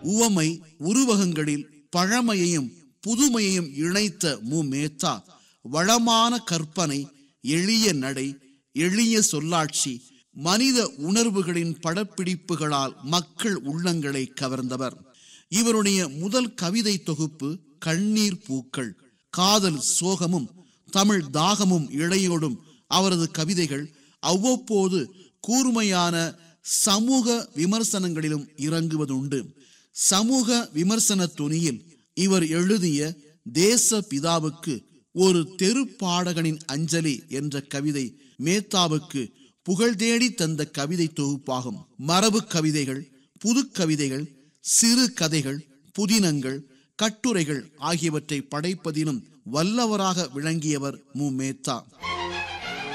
உவமை உருவகங்களில் பழமையையும் புதுமையையும் இணைத்த மு மேத்தா வளமான கற்பனை எளிய நடை எளிய சொல்லாட்சி மனித உணர்வுகளின் படப்பிடிப்புகளால் மக்கள் உள்ளங்களை கவர்ந்தவர் இவருடைய முதல் கவிதை தொகுப்பு கண்ணீர் பூக்கள் காதல் சோகமும் தமிழ் தாகமும் இழையோடும் அவரது கவிதைகள் அவ்வப்போது கூர்மையான சமூக விமர்சனங்களிலும் இறங்குவதுண்டு சமூக விமர்சன துணியில் இவர் எழுதிய தேச பிதாவுக்கு ஒரு தெரு பாடகனின் அஞ்சலி என்ற கவிதை மேத்தாவுக்கு புகழ் தேடி தந்த கவிதை தொகுப்பாகும் மரபு கவிதைகள் புது கவிதைகள் சிறு கதைகள் புதினங்கள் கட்டுரைகள் ஆகியவற்றை படைப்பதிலும் வல்லவராக விளங்கியவர் மு மேத்தா